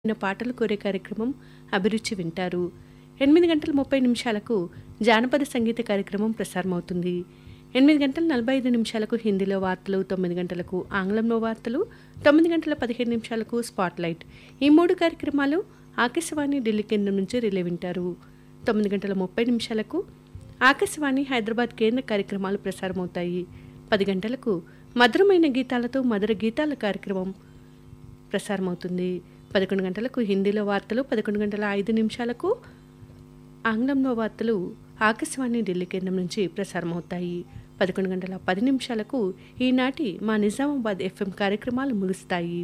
విన్న పాటలు కోరే కార్యక్రమం అభిరుచి వింటారు ఎనిమిది గంటల ముప్పై నిమిషాలకు జానపద సంగీత కార్యక్రమం ప్రసారమవుతుంది ఎనిమిది గంటల నలభై ఐదు నిమిషాలకు హిందీలో వార్తలు తొమ్మిది గంటలకు ఆంగ్లంలో వార్తలు తొమ్మిది గంటల పదిహేను నిమిషాలకు స్పాట్ లైట్ ఈ మూడు కార్యక్రమాలు ఆకాశవాణి ఢిల్లీ కేంద్రం నుంచి రిలే వింటారు తొమ్మిది గంటల ముప్పై నిమిషాలకు ఆకాశవాణి హైదరాబాద్ కేంద్ర కార్యక్రమాలు ప్రసారమవుతాయి పది గంటలకు మధురమైన గీతాలతో మధుర గీతాల కార్యక్రమం ప్రసారమవుతుంది పదకొండు గంటలకు హిందీలో వార్తలు పదకొండు గంటల ఐదు నిమిషాలకు ఆంగ్లంలో వార్తలు ఆకాశవాణి ఢిల్లీ కేంద్రం నుంచి ప్రసారమవుతాయి పదకొండు గంటల పది నిమిషాలకు ఈనాటి మా నిజామాబాద్ ఎఫ్ఎం కార్యక్రమాలు ముగుస్తాయి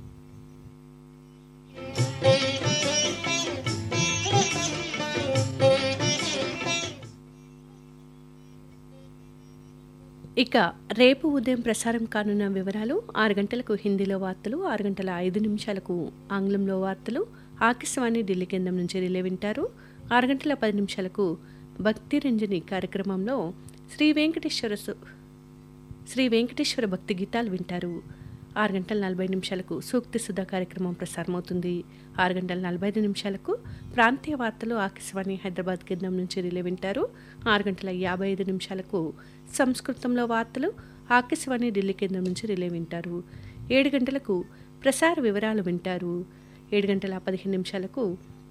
ఇక రేపు ఉదయం ప్రసారం కానున్న వివరాలు ఆరు గంటలకు హిందీలో వార్తలు ఆరు గంటల ఐదు నిమిషాలకు ఆంగ్లంలో వార్తలు ఆకాశవాణి ఢిల్లీ కేంద్రం నుంచి రిలే వింటారు ఆరు గంటల పది నిమిషాలకు భక్తి రంజని కార్యక్రమంలో శ్రీ వెంకటేశ్వర సు- శ్రీ వెంకటేశ్వర భక్తి గీతాలు వింటారు ఆరు గంటల నలభై నిమిషాలకు సూక్తి సుధా కార్యక్రమం ప్రసారమవుతుంది ఆరు గంటల నలభై ఐదు నిమిషాలకు ప్రాంతీయ వార్తలు ఆకాశవాణి హైదరాబాద్ కేంద్రం నుంచి రిలే వింటారు ఆరు గంటల యాభై ఐదు నిమిషాలకు సంస్కృతంలో వార్తలు ఆకాశవాణి ఢిల్లీ కేంద్రం నుంచి రిలే వింటారు ఏడు గంటలకు ప్రసార వివరాలు వింటారు ఏడు గంటల పదిహేను నిమిషాలకు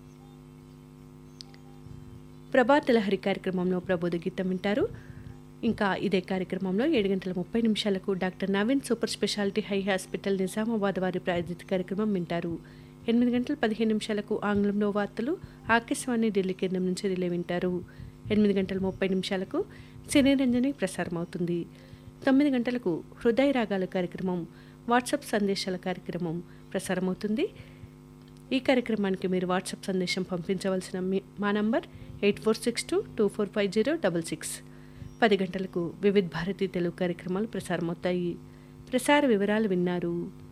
ప్రభాత లహరి కార్యక్రమంలో ప్రబోధ గీతం వింటారు ఇంకా ఇదే కార్యక్రమంలో ఏడు గంటల ముప్పై నిమిషాలకు doctor Naveen super specialty hi hospital Nizamabad వారి ప్రాయోజిత కార్యక్రమం వింటారు ఎనిమిది గంటల పదిహేను నిమిషాలకు ఆంగ్లంలో వార్తలు ఆకాశవాణి ఢిల్లీ కేంద్రం నుంచి రిలే వింటారు ఎనిమిది గంటల ముప్పై నిమిషాలకు సినీ రంజని ప్రసారమవుతుంది తొమ్మిది గంటలకు హృదయ రాగాల కార్యక్రమం వాట్సాప్ సందేశాల కార్యక్రమం ప్రసారమవుతుంది ఈ కార్యక్రమానికి మీరు వాట్సాప్ సందేశం పంపించవలసిన మీ మా number eight four six two two four five zero double six పది గంటలకు వివిధ్ భారతి తెలుగు కార్యక్రమాలు ప్రసారమవుతాయి ప్రసార వివరాలు విన్నారు